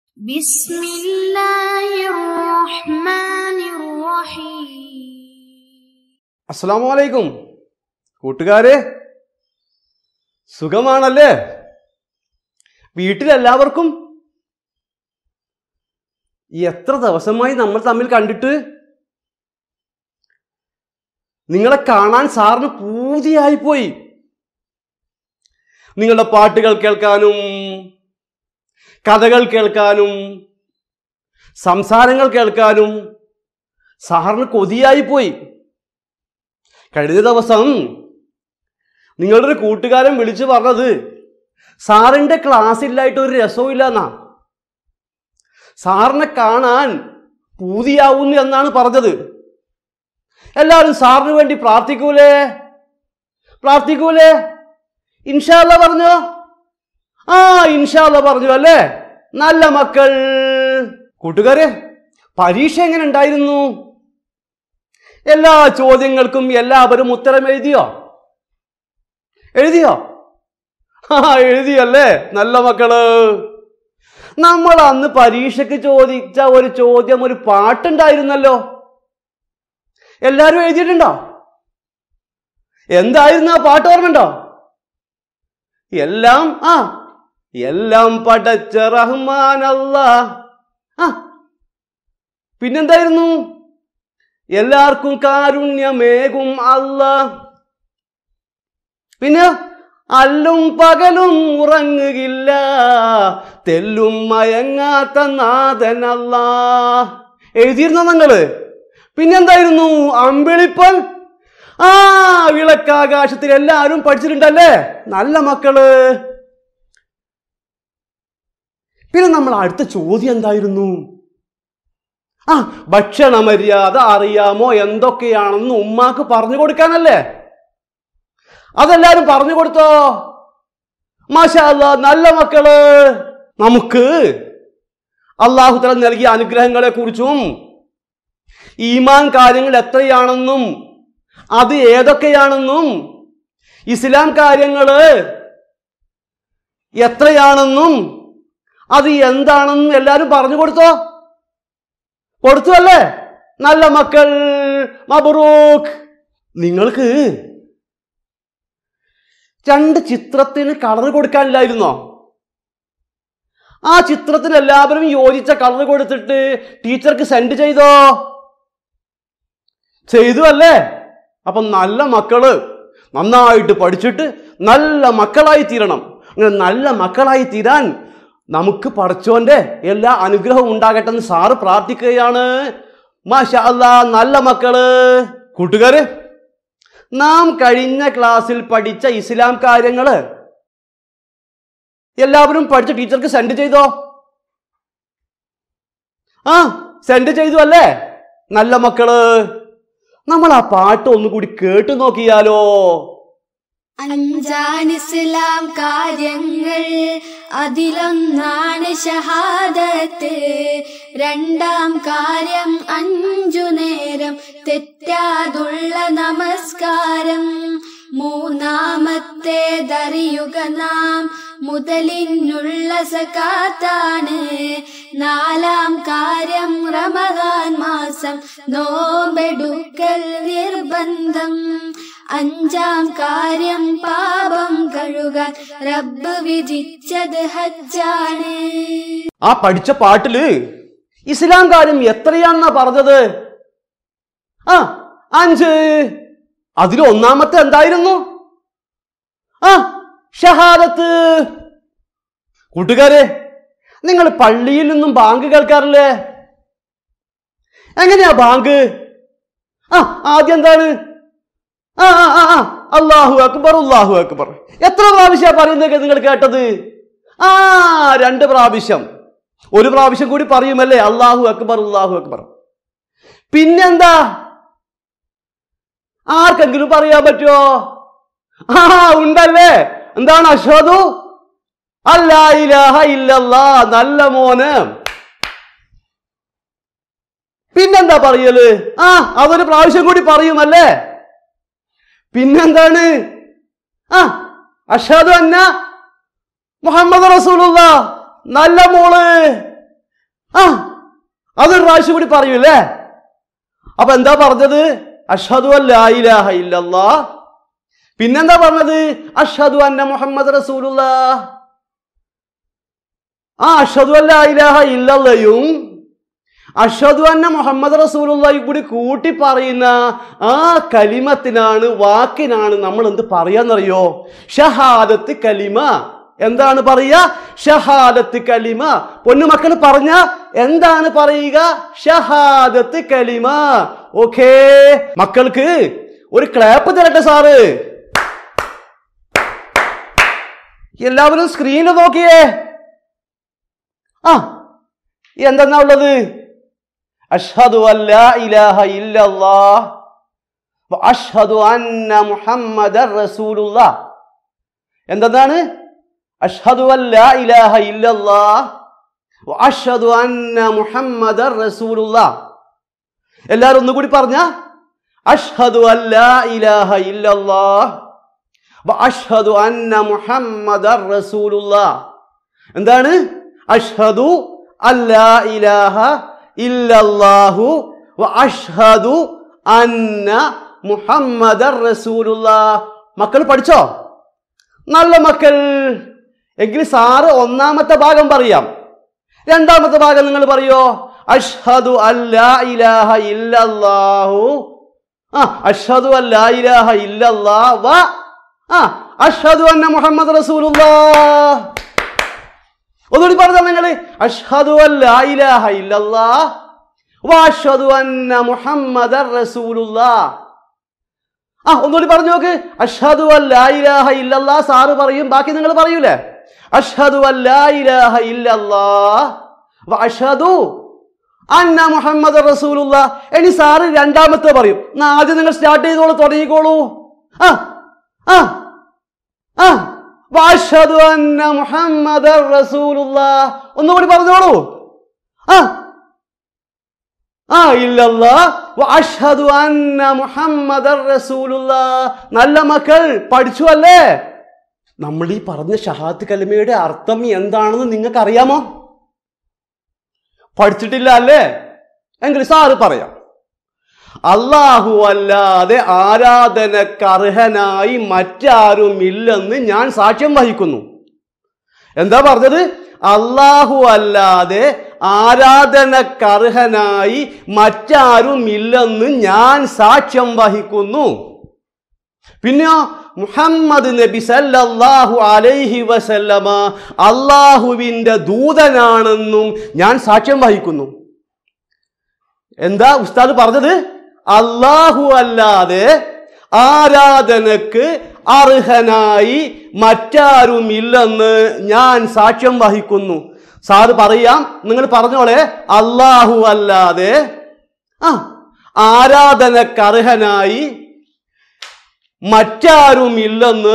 بسم الله الرحمن الرحيم അസ്സാം വലൈക്കും കൂട്ടുകാരെ സുഖമാണല്ലേ വീട്ടിലെല്ലാവർക്കും എത്ര ദിവസമായി നമ്മൾ തമ്മിൽ കണ്ടിട്ട് നിങ്ങളെ കാണാൻ സാറിന് പൂതിയായിപ്പോയി നിങ്ങളുടെ പാട്ടുകൾ കേൾക്കാനും കഥകൾ കേൾക്കാനും സംസാരങ്ങൾ കേൾക്കാനും സാറിന് കൊതിയായിപ്പോയി കഴിഞ്ഞ ദിവസം നിങ്ങളുടെ ഒരു കൂട്ടുകാരൻ വിളിച്ചു പറഞ്ഞത് സാറിന്റെ ക്ലാസ് ഇല്ലായിട്ട് ഒരു രസവും ഇല്ലെന്നാ സാറിനെ കാണാൻ പൂതിയാവുന്നു എന്നാണ് പറഞ്ഞത് എല്ലാവരും സാറിന് വേണ്ടി പ്രാർത്ഥിക്കൂലേ പ്രാർത്ഥിക്കൂലേ ഇൻഷാല്ല പറഞ്ഞോ ആ ഇൻഷാല്ല പറഞ്ഞു അല്ലേ നല്ല മക്കൾ കൂട്ടുകാരെ പരീക്ഷ എങ്ങനെ ഉണ്ടായിരുന്നു എല്ലാ ചോദ്യങ്ങൾക്കും എല്ലാവരും ഉത്തരം എഴുതിയോ എഴുതിയോ ആ എഴുതിയല്ലേ നല്ല മക്കള് നമ്മൾ അന്ന് പരീക്ഷയ്ക്ക് ചോദിച്ച ഒരു ചോദ്യം ഒരു പാട്ടുണ്ടായിരുന്നല്ലോ എല്ലാരും എഴുതിയിട്ടുണ്ടോ എന്തായിരുന്നു ആ പാട്ട് ഓർമ്മയുണ്ടോ എല്ലാം ആ എല്ലാം പടച്ച റഹ്മാൻ അല്ലാ ആ പിന്നെന്തായിരുന്നു എല്ലാവർക്കും കാരുണ്യമേകും അല്ല പിന്നെ അല്ലും പകലും ഉറങ്ങുകില്ല തെല്ലും മയങ്ങാത്ത നാഥനല്ല എഴുതിയിരുന്നോ നിങ്ങള് പിന്നെന്തായിരുന്നു അമ്പിളിപ്പൻ ആ വിളക്കാകാശത്തിൽ എല്ലാവരും പഠിച്ചിട്ടുണ്ടല്ലേ നല്ല മക്കള് പിന്നെ നമ്മൾ അടുത്ത ചോദ്യം എന്തായിരുന്നു ആ ഭക്ഷണ മര്യാദ അറിയാമോ എന്തൊക്കെയാണെന്ന് ഉമ്മാക്ക് പറഞ്ഞു കൊടുക്കാനല്ലേ അതെല്ലാരും പറഞ്ഞു കൊടുത്തോ മാഷാ അല്ലാ, നല്ല മക്കള് നമുക്ക് അള്ളാഹുതല നൽകിയ അനുഗ്രഹങ്ങളെ കുറിച്ചും ഈമാൻ കാര്യങ്ങൾ എത്രയാണെന്നും അത് ഏതൊക്കെയാണെന്നും ഇസ്ലാം കാര്യങ്ങള് എത്രയാണെന്നും അത് എന്താണെന്നും എല്ലാരും പറഞ്ഞു കൊടുത്തോ കൊടുത്തു അല്ലേ നല്ല മക്കൾ മബറൂഖ് നിങ്ങൾക്ക് രണ്ട് ചിത്രത്തിന് കളർ കൊടുക്കാനില്ലായിരുന്നോ ആ ചിത്രത്തിന് എല്ലാവരും യോജിച്ച കളർ കൊടുത്തിട്ട് ടീച്ചർക്ക് സെൻഡ് ചെയ്തോ ചെയ്തു അല്ലേ അപ്പം നല്ല മക്കള് നന്നായിട്ട് പഠിച്ചിട്ട് നല്ല മക്കളായി തീരണം അങ്ങനെ നല്ല മക്കളായി തീരാൻ നമുക്ക് പഠിച്ചോന്റെ എല്ലാ അനുഗ്രഹവും ഉണ്ടാകട്ടെ എന്ന് സാറ് പ്രാർത്ഥിക്കുകയാണ് മാഷാ അല്ലാ നല്ല മക്കള് കൂട്ടുകാര് നാം കഴിഞ്ഞ ക്ലാസ്സിൽ പഠിച്ച ഇസ്ലാം കാര്യങ്ങള് എല്ലാവരും പഠിച്ച ടീച്ചർക്ക് സെൻഡ് ചെയ്തോ ആ സെൻഡ് ചെയ്തു അല്ലേ നല്ല മക്കള് നമ്മൾ ആ പാട്ട് ഒന്നുകൂടി കേട്ടു നോക്കിയാലോ അഞ്ചാൻ ഇസ്ലാം കാര്യങ്ങൾ അതിലൊന്നാണ് ഷഹാദത്ത് രണ്ടാം കാര്യം അഞ്ചു നേരം തെറ്റാതുള്ള നമസ്കാരം മൂന്നാമത്തേതറിയുക നാം മുതലിനുള്ള സകാത്താണ് നാലാം കാര്യം റമദാൻ മാസം നോമ്പെടുക്കൽ നിർബന്ധം അഞ്ചാം കാര്യം പാപം കഴുകാൻ റബ്ബ് വിധിച്ചത് ഹജ്ജാണ് ആ പഠിച്ച പാട്ടില് ഇസ്ലാം കാര്യം എത്രയാണെന്നാ പറഞ്ഞത് ആ അഞ്ച് അതിൽ ഒന്നാമത്തെ എന്തായിരുന്നു ആ ഷഹാദത്ത് കൂട്ടുകാരെ നിങ്ങൾ പള്ളിയിൽ നിന്നും ബാങ്ക് കേൾക്കാറില്ലേ എങ്ങനെയാ ബാങ്ക് ആ ആദ്യം എന്താണ് ആ ആ ആ ആ അള്ളാഹു അക്ബർ അള്ളാഹു അക്ബർ എത്ര പ്രാവശ്യ പറയുന്നത് നിങ്ങൾ കേട്ടത് ആ രണ്ട് പ്രാവശ്യം ഒരു പ്രാവശ്യം കൂടി പറയുമല്ലേ അള്ളാഹു അക്ബർ അള്ളാഹു അക്ബർ പിന്നെന്താ ആർക്കെങ്കിലും പറയാൻ പറ്റുമോ ആ ഉണ്ടല്ലേ എന്താണ് അഷോദു അല്ലാ ഇലാഹ ഇല്ലല്ലാ നല്ല മോന് പിന്നെന്താ പറയല് ആ അതൊരു പ്രാവശ്യം കൂടി പറയുമല്ലേ പിന്നെന്താണ് ആ അഷാദു അന്ന മുഹമ്മദ് റസൂലുള്ള നല്ല മോള് അതൊരു പ്രാവശ്യം കൂടി പറയൂലേ അപ്പൊ എന്താ പറഞ്ഞത് അഷ്ഹദു അല്ലാ ഇലാഹ ഇല്ലല്ലാ പിന്നെന്താ പറഞ്ഞത് അഷ്ഹദു അന്ന മുഹമ്മദ് റസൂലുള്ള ആ അഷ്ഹദു അല്ലാ ഇലാഹ ഇല്ലല്ലയും അഷ്ഹദു അന്ന മുഹമ്മദ് റസൂലുള്ളയും കൂടി കൂട്ടി പറയുന്ന ആ കലിമത്തിനാണ് വാക്കിനാണ് നമ്മൾ എന്ത് പറയാന്നറിയോ ഷഹാദത്ത് കലിമ എന്താണ് പറയുക ഷഹാദത്ത് കലിമ പൊന്നുമക്കൾ പറഞ്ഞ എന്താണ് പറയുക ഷഹാദത്ത് കലിമ ഓക്കേ മക്കൾക്ക് ഒരു ക്ലാപ്പ് തരട്ടെ സാറ് എല്ലാവരും സ്ക്രീനിൽ നോക്കിയേ ആ എന്തെന്നാ ഉള്ളത് അഷ്ഹദു അല്ലാ ഇലാഹ ഇല്ലല്ലാഹ് വ അഷ്ഹദു അന്ന മുഹമ്മദർ റസൂലുള്ളാഹ് എന്തെന്നാണ് അഷ്ഹദു അല്ലാ ഇലാഹ ഇല്ലല്ലാഹ് വ അഷ്ഹദു അന്ന മുഹമ്മദർ റസൂലുള്ളാഹ് എല്ലാവരും ഒന്നുകൂടി പറഞ്ഞ അഷ്ഹദു അല്ലാ ഇലാഹ ഇല്ലല്ലാഹ് വ അഷ്ഹദു അന്ന മുഹമ്മദർ റസൂലുള്ളാഹ് എന്താണ് അഷ്ഹദു അല്ലാ ഇലാഹ ഇല്ലല്ലാഹു വ അഷ്ഹദു അന്ന മുഹമ്മദർ റസൂലുള്ളാഹ് മക്കൾ പഠിച്ചോ നല്ല മക്കൾ എങ്കിൽ സാറ് ഒന്നാമത്തെ ഭാഗം പറയാം രണ്ടാമത്തെ ഭാഗം നിങ്ങൾ പറയോ അഷ്ഹദു അല്ലാ ഇലാഹ ഇല്ലല്ലാഹു ആ അഷ്ഹദു അല്ലാ ഇലാഹ ഇല്ലല്ലാ വ ആ അഷ്ഹദു അന്ന മുഹമ്മദ് റസൂലുള്ളാഹ് ഒന്നുകൂടി പറഞ്ഞാൽ നിങ്ങൾ അഷ്ഹദു അല്ലാ ഇലാഹ ഇല്ലല്ലാഹ് വ അഷ്ഹദു അന്ന മുഹമ്മദർ റസൂലുള്ളാഹ് ആ ഒന്നുകൂടി പറഞ്ഞു നോക്ക് അഷ്ഹദു അല്ലാ ഇലാഹ ഇല്ലല്ലാ സാറ് പറയും ബാക്കി നിങ്ങൾ പറയൂലേ അഷ്ഹദു അല്ലാ ഇലാഹ ഇല്ലല്ലാഹ് വ അഷ്ഹദു അന്ന മുഹമ്മദ് റസൂലുള്ള ഇനി സാറ് രണ്ടാമത്തെ പറയും എന്നാ ആദ്യം നിങ്ങൾ സ്റ്റാർട്ട് ചെയ്തോളൂ തുടങ്ങിക്കോളൂ ആ ആ ആ വ അഷ്ഹദു അന്ന മുഹമ്മദ് റസൂലുള്ള ഒന്നുകൂടി പറഞ്ഞോളൂ ആ ആ ഇല്ലല്ലാ വ അഷ്ഹദു അന്ന മുഹമ്മദർ റസൂലുള്ള നല്ല മക്കൾ പഠിച്ചു അല്ലേ നമ്മൾ ഈ പറഞ്ഞ ഷഹാദ് കലിമയുടെ അർത്ഥം എന്താണെന്ന് നിങ്ങൾക്ക് അറിയാമോ പഠിച്ചിട്ടില്ല അല്ലേ എങ്കിൽ സാറ് പറയാം അള്ളാഹു അല്ലാതെ ആരാധനക്കർഹനായി മറ്റാരും ഇല്ലെന്ന് ഞാൻ സാക്ഷ്യം വഹിക്കുന്നു എന്താ പറഞ്ഞത് അള്ളാഹു അല്ലാതെ ആരാധനക്കർഹനായി മറ്റാരും ഇല്ലെന്ന് ഞാൻ സാക്ഷ്യം വഹിക്കുന്നു പിന്നെയോ മുഹമ്മദ് നബി സല്ലല്ലാഹു അലൈഹി വസല്ലമ അള്ളാഹുവിൻ്റെ ദൂതനാണെന്നും ഞാൻ സാക്ഷ്യം വഹിക്കുന്നു എന്താ ഉസ്താദ് പറഞ്ഞത് അള്ളാഹു അല്ലാതെ ആരാധനക്ക് അർഹനായി മറ്റാരും ഇല്ലെന്ന് ഞാൻ സാക്ഷ്യം വഹിക്കുന്നു സാറ് പറയാം നിങ്ങൾ പറഞ്ഞോളെ അള്ളാഹു അല്ലാതെ ആ ആരാധനക്ക് അർഹനായി മറ്റാരും ഇല്ലെന്ന്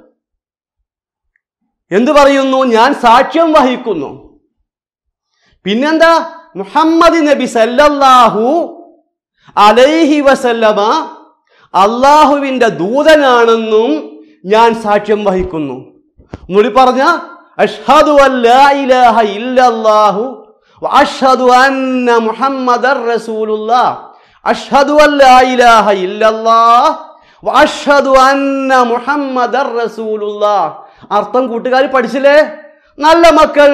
എന്തു പറയുന്നു ഞാൻ സാക്ഷ്യം വഹിക്കുന്നു പിന്നെന്താ മുഹമ്മദ് നബി സല്ലല്ലാഹു അലൈഹി വസല്ലമ അള്ളാഹുവിൻ്റെ ദൂതനാണെന്നും ഞാൻ സാക്ഷ്യം വഹിക്കുന്നു ഒന്നുകൂടി പറഞ്ഞ അഷ്ഹദു അല്ലാ ഇലാഹ ഇല്ലല്ലാഹു വഅഷ്ഹദു അന്ന മുഹമ്മദർ റസൂലുള്ളാഹ് അഷ്ഹദു അല്ലാ ഇലാഹ ഇല്ലല്ലാഹ് വഅഷ്ഹദു അന്ന മുഹമ്മദർ റസൂലുള്ളാഹ് അർത്ഥം കൂട്ടുകാർ പഠിച്ചില്ലേ നല്ല മക്കൾ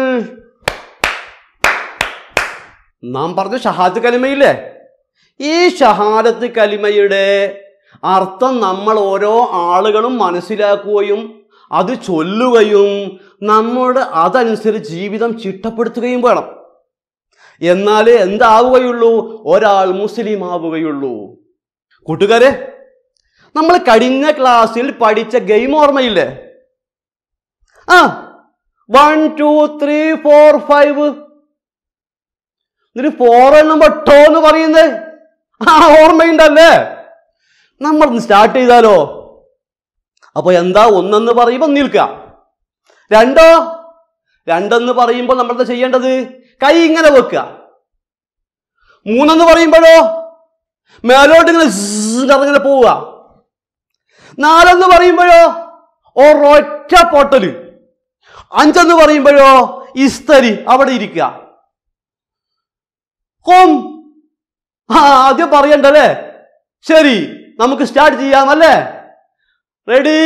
നാം പറഞ്ഞ ഷഹാദത്ത് കലിമയില്ലേ ഈ ഷഹാദത്ത് കലിമയുടെ അർത്ഥം നമ്മൾ ഓരോ ആളുകളും മനസ്സിലാക്കുകയും അത് ചൊല്ലുകയും നമ്മോട് അതനുസരിച്ച് ജീവിതം ചിട്ടപ്പെടുത്തുകയും വേണം എന്നാലേ എന്താവുകയുള്ളൂ ഒരാൾ മുസ്ലിം ആവുകയുള്ളൂ കൂട്ടുകാരെ നമ്മൾ കഴിഞ്ഞ ക്ലാസ്സിൽ പഠിച്ച ഗെയിം ഓർമ്മയില്ലേ ആ one two three four five ഇതിന് ഫോർ എണ്ണുമ്പോ ടോ എന്ന് പറയുന്നത് ആ ഓർമ്മയുണ്ടല്ലേ നമ്മൾ സ്റ്റാർട്ട് ചെയ്താലോ അപ്പൊ എന്താ ഒന്നെന്ന് പറയുമ്പോൾ നിൽക്കുക രണ്ടോ രണ്ടെന്ന് പറയുമ്പോൾ നമ്മൾ എന്താ ചെയ്യേണ്ടത് കൈ ഇങ്ങനെ വെക്കുക മൂന്നെന്ന് പറയുമ്പോഴോ മേലോട്ട് ഇങ്ങനെ zzz ഇങ്ങനെ പോവുക നാലെന്ന് പറയുമ്പോഴോ ഒരൊറ്റ പൊട്ടല് അഞ്ചെന്ന് പറയുമ്പോഴോ ഇസ്തരി അവിടെ ഇരിക്കുക കൊം ആ ആദ്യം പറയണ്ടല്ലേ ശരി നമുക്ക് സ്റ്റാർട്ട് ചെയ്യാമല്ലേ റെഡി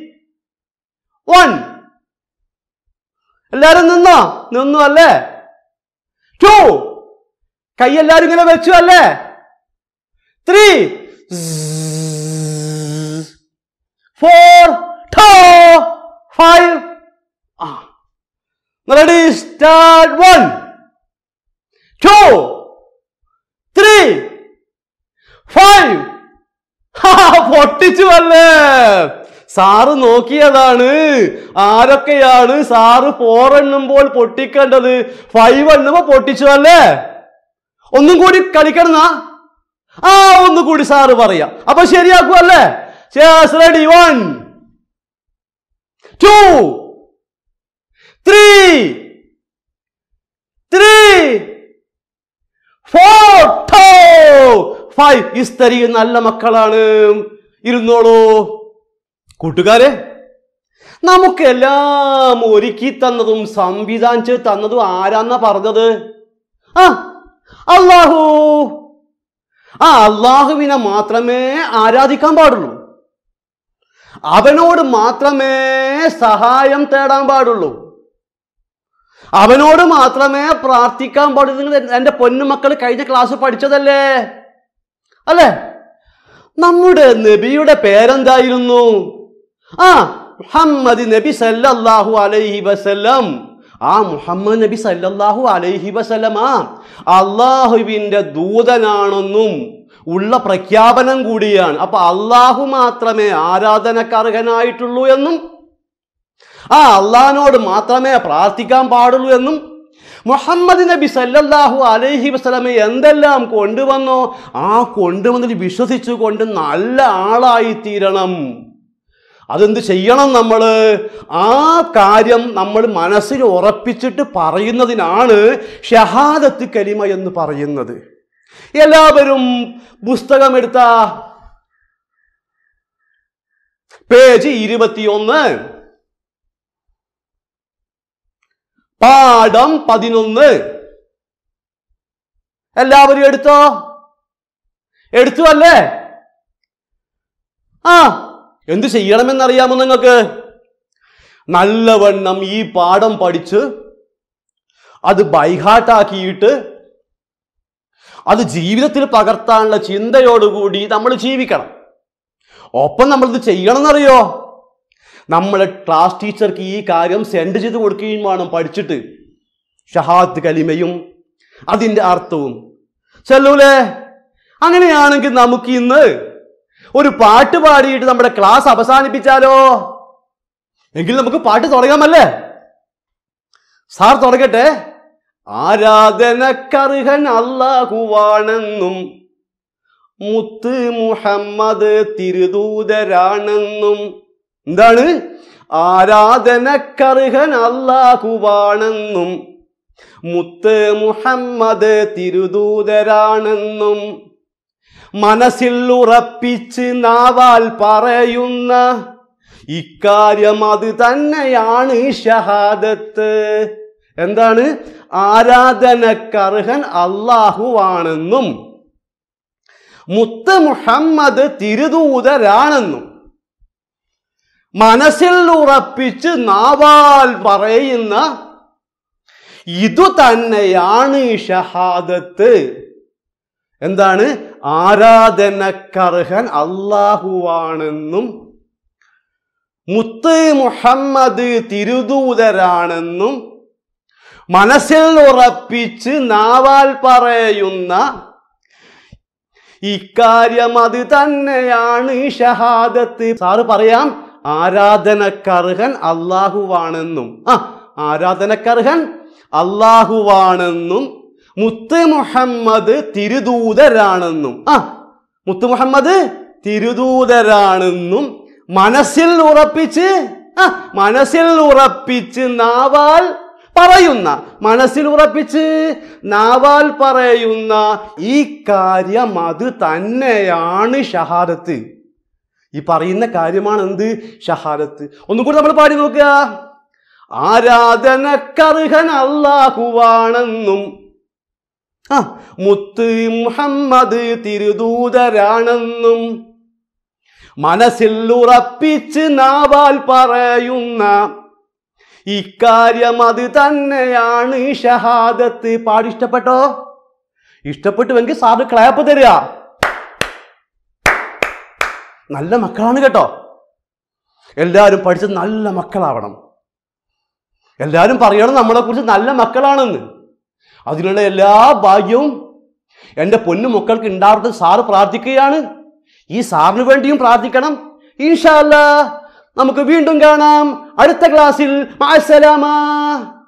വൺ എല്ലാരും നിന്നോ നിന്നു അല്ലേ ടു കൈ എല്ലാരും ഇങ്ങനെ വെച്ചു അല്ലേ ത്രീ ഫോർ ടോ ഫൈവ് ആ ready start one two three five പൊട്ടിച്ചു അല്ലേ സാറ് നോക്കിയതാണ് ആരൊക്കെയാണ് സാറ് ഫോർ എണ്ണുമ്പോൾ പൊട്ടിക്കേണ്ടത് ഫൈവ് എണ്ണുമ്പോ പൊട്ടിച്ചു അല്ലേ ഒന്നും കൂടി കളിക്കണമെന്നാ ആ ഒന്നും കൂടി സാറ് പറയാം അപ്പൊ ശരിയാക്കൂ അല്ലേ ready one two three three four five ഇസ്തരി നല്ല മക്കളാണ് ഇരുന്നോളൂ കൂട്ടുകാരെ നമുക്കെല്ലാം ഒരുക്കി തന്നതും സംവിധാനിച്ച് തന്നതും ആരാന്നാ പറഞ്ഞത് ആ അള്ളാഹു ആ അള്ളാഹുവിനെ മാത്രമേ ആരാധിക്കാൻ പാടുള്ളൂ അവനോട് മാത്രമേ സഹായം തേടാൻ പാടുള്ളൂ അവനോട് മാത്രമേ പ്രാർത്ഥിക്കാൻ പാടുള്ളൂ നിങ്ങൾ എൻ്റെ പൊന്നുമക്കൾ കഴിഞ്ഞ ക്ലാസ് പഠിച്ചതല്ലേ അല്ലേ നമ്മുടെ നബിയുടെ പേരെന്തായിരുന്നു ആ മുഹമ്മദ് നബി സല്ലല്ലാഹു അലൈഹി വസല്ലം ആ മുഹമ്മദ് നബി സല്ലല്ലാഹു അലൈഹി വസല്ലം ആ അള്ളാഹുവിൻ്റെ ദൂതനാണെന്നും ഉള്ള പ്രഖ്യാപനം കൂടിയാണ് അപ്പൊ അള്ളാഹു മാത്രമേ ആരാധനക്കർഹനായിട്ടുള്ളൂ എന്നും ആ അള്ളഹാനോട് മാത്രമേ പ്രാർത്ഥിക്കാൻ പാടുള്ളൂ എന്നും മുഹമ്മദ് നബി സല്ലല്ലാഹു അലൈഹി വസല്ലമ എന്തെല്ലാം കൊണ്ടുവന്നോ ആ കൊണ്ടുവന്നതിൽ വിശ്വസിച്ചുകൊണ്ട് നല്ല ആളായി തീരണം അതെന്ത് ചെയ്യണം നമ്മൾ ആ കാര്യം നമ്മൾ മനസ്സിൽ ഉറപ്പിച്ചിട്ട് പറയുന്നതിനാണ് ഷഹാദത്ത് കലിമ എന്ന് പറയുന്നത് എല്ലാവരും പുസ്തകം എടുത്ത പേജ് ഇരുപത്തിയൊന്ന് പാഠം പതിനൊന്ന് എല്ലാവരും എടുത്തോ എടുത്തു അല്ലേ ആ എന്ത് ചെയ്യണമെന്നറിയാമോ നിങ്ങൾക്ക് നല്ലവണ്ണം ഈ പാഠം പഠിച്ച് അത് ബൈഹാട്ടാക്കിയിട്ട് അത് ജീവിതത്തിൽ പകർത്താനുള്ള ചിന്തയോടുകൂടി നമ്മൾ ജീവിക്കണം ഒപ്പം നമ്മളിത് ചെയ്യണമെന്നറിയോ നമ്മളെ ക്ലാസ് ടീച്ചർക്ക് ഈ കാര്യം സെൻഡ് ചെയ്ത് കൊടുക്കുകയും വേണം പഠിച്ചിട്ട് ഷഹാദ് കലിമയും അതിൻ്റെ അർത്ഥവും ചെല്ലൂലേ അങ്ങനെയാണെങ്കിൽ നമുക്ക് ഇന്ന് ഒരു പാട്ട് പാടിയിട്ട് നമ്മുടെ ക്ലാസ് അവസാനിപ്പിച്ചാലോ എങ്കിൽ നമുക്ക് പാട്ട് തുടങ്ങാമല്ലേ സാർ തുടങ്ങട്ടെ ആരാധനക്കർഹൻ അള്ളാഹുവാണെന്നും മുത്ത് മുഹമ്മദ് തിരുദൂതരാണെന്നും എന്താണ് ആരാധനക്കർഹൻ അള്ളാഹുവാണെന്നും മുത്ത് മുഹമ്മദ് തിരുദൂതരാണെന്നും മനസ്സിൽ ഉറപ്പിച്ച് നാവാൽ പറയുന്ന ഇക്കാര്യം അത് തന്നെയാണ് ഷഹാദത്ത് എന്താണ് ആരാധനക്കർഹൻ അള്ളാഹുവാണെന്നും മുത്ത് മുഹമ്മദ് തിരുദൂതരാണെന്നും മനസ്സിൽ ഉറപ്പിച്ച് നാവാൽ പറയുന്ന ഇതു തന്നെയാണ് ഷഹാദത്ത് എന്താണ് ആരാധനക്കർഹൻ അള്ളാഹുവാണെന്നും മുത്ത് മുഹമ്മദ് തിരുദൂതരാണെന്നും മനസ്സിൽ ഉറപ്പിച്ച് നാവാൽ പറയുന്ന ഇക്കാര്യം അത് തന്നെയാണ് ഷഹാദത്ത് സാറ് പറയാം ആരാധനക്കർഹൻ അള്ളാഹുവാണെന്നും ആ ആരാധനക്കർഹൻ അള്ളാഹുവാണെന്നും മുത്ത് മുഹമ്മദ് തിരുദൂതരാണെന്നും ആ മുത്ത് മുഹമ്മദ് തിരുദൂതരാണെന്നും മനസ്സിൽ ഉറപ്പിച്ച് ആ മനസ്സിൽ ഉറപ്പിച്ച് നാവാൽ പറയുന്ന മനസ്സിൽ ഉറപ്പിച്ച് നാവാൽ പറയുന്ന ഈ കാര്യം അത് തന്നെയാണ് ഷഹാദത്ത് ഈ പറയുന്ന കാര്യമാണ് എന്ത് ഷഹാദത്ത് ഒന്നും കൂടി നമ്മൾ പാടി നോക്കുക ആരാധനക്കർഹൻ അള്ളാഹുവാണെന്നും ആ മുത്ത് മുഹമ്മദ് തിരുദൂതരാണെന്നും മനസ്സിൽ ഉറപ്പിച്ച് നാവാൽ പറയുന്ന ഇക്കാര്യം അത് തന്നെയാണ് ഷഹാദത്ത് പാടിഷ്ടപ്പെട്ടോ ഇഷ്ടപ്പെട്ടുവെങ്കിൽ സാറ് ക്ലാപ്പ് തരിക നല്ല മക്കളാണ് കേട്ടോ എല്ലാവരും പഠിച്ച് നല്ല മക്കളാവണം എല്ലാവരും പറയണം നമ്മളെക്കുറിച്ച് നല്ല മക്കളാണെന്ന് അതിനുള്ള എല്ലാ ഭാഗ്യവും എൻ്റെ പൊന്നു മക്കൾക്ക് ഉണ്ടാവട്ടെ സാറ് പ്രാർത്ഥിക്കുകയാണ് ഈ സാറിന് വേണ്ടിയും പ്രാർത്ഥിക്കണം ഇൻഷാല്ല നമുക്ക് വീണ്ടും കാണാം അടുത്ത ക്ലാസ്സിൽ മാസലാമ